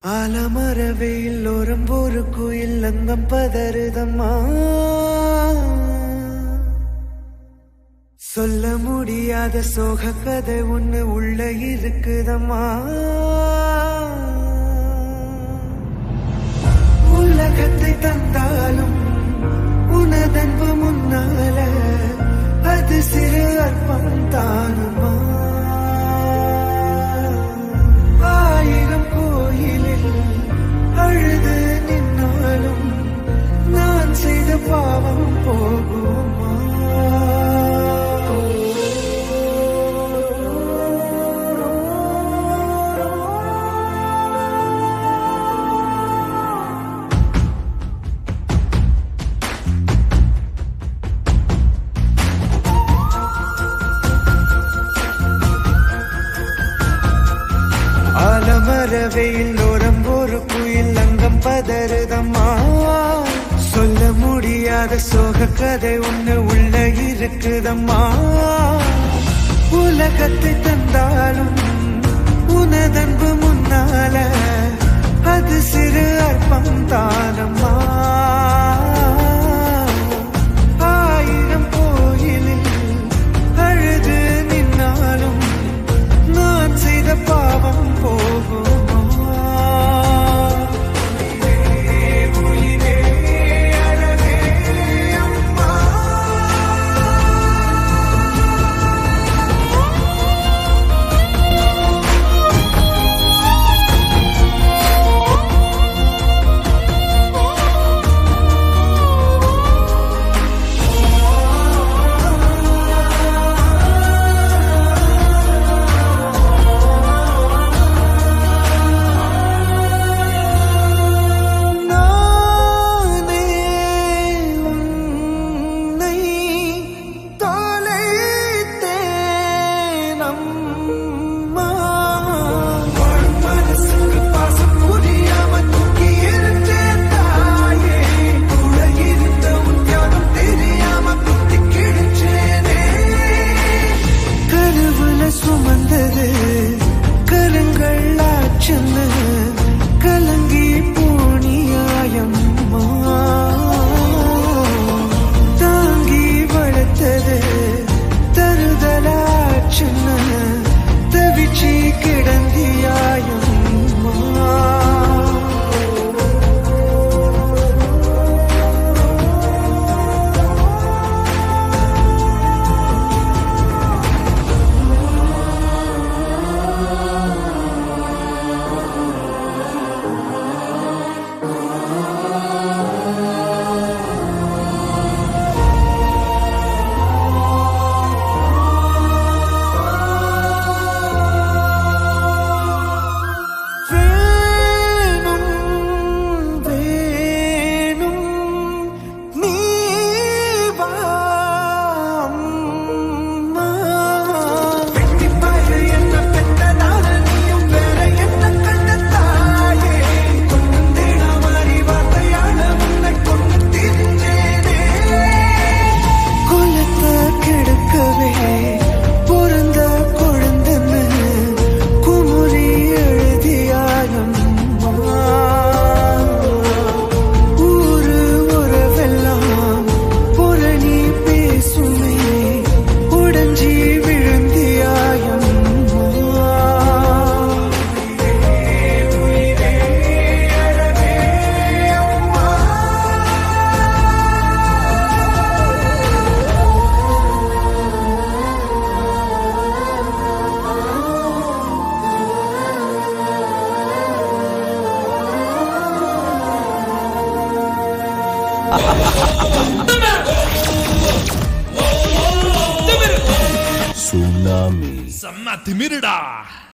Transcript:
ஆலமரவையில் ஒரு கோயில் அங்கம் பதறுதம்மா சொல்ல முடியாத சோக கதை ஒண்ணு உள்ள இருக்குதம்மா உலகத்தை தந்தாலும் உனதன்பு முன்னால அது சிறு அற்பம் தானுமா ஆயிரம் கோயிலில் அழுது நின்னாலும் நான் செய்த பாவம் போகுமா ஆலமரவையில் ஓரம் ஒரு குயில் அங்கம் பதறுதம்மா சொல்ல முடியாத சோக கதை ஒண்ணு உள்ள இருக்குதம்மா உலகத்தை தந்தாலும் உனதன்பு முன்னால அது சிறு அற்பம் தானம்மா ஆயிரம் கோயிலில் அழுது நின்னாலும் நான் செய்த பாவம் போகுமா உயிரே அழகே அம்மா நானே உன்னை தொலைத்தேன் அம்மா. வாழும் மனசுக்கு பாசம் புரியாம தூக்கி எறிஞ்சேன் தாயே. கூட இருந்த உன் தியாகம் தெரியாம குத்தி கிழிச்சேனே. கருவுல சுமந்தது கருங்கள் ஆச்சன்னு கலங்கி போனியாயம்மா தாங்கி வளர்த்தது தருதலாச்சன்னு தவிச்சி கிடந்தியாயம்மா வேணும் வேணும் நீ வா அம்மா. வெட்டிப்பாரு என்ன பெற்றதால நீயும் வேற என்ன கண்ட தாயே. கொஞ்சம் தேடாமாரி வார்த்தையால உன்னை கொண்டு திரிஞ்சேனே. குலத்தை கெடுக்கவே பிறந்த குழந்தைன்னு குமுறி எழுதியாயம்மா ஊரு உறவெல்லாம் புரணி பேசுமே உடஞ்சி விழுந்தியாயம்மா உயிரே அழகே அம்மா சுனாமி செம்ம திமிருடா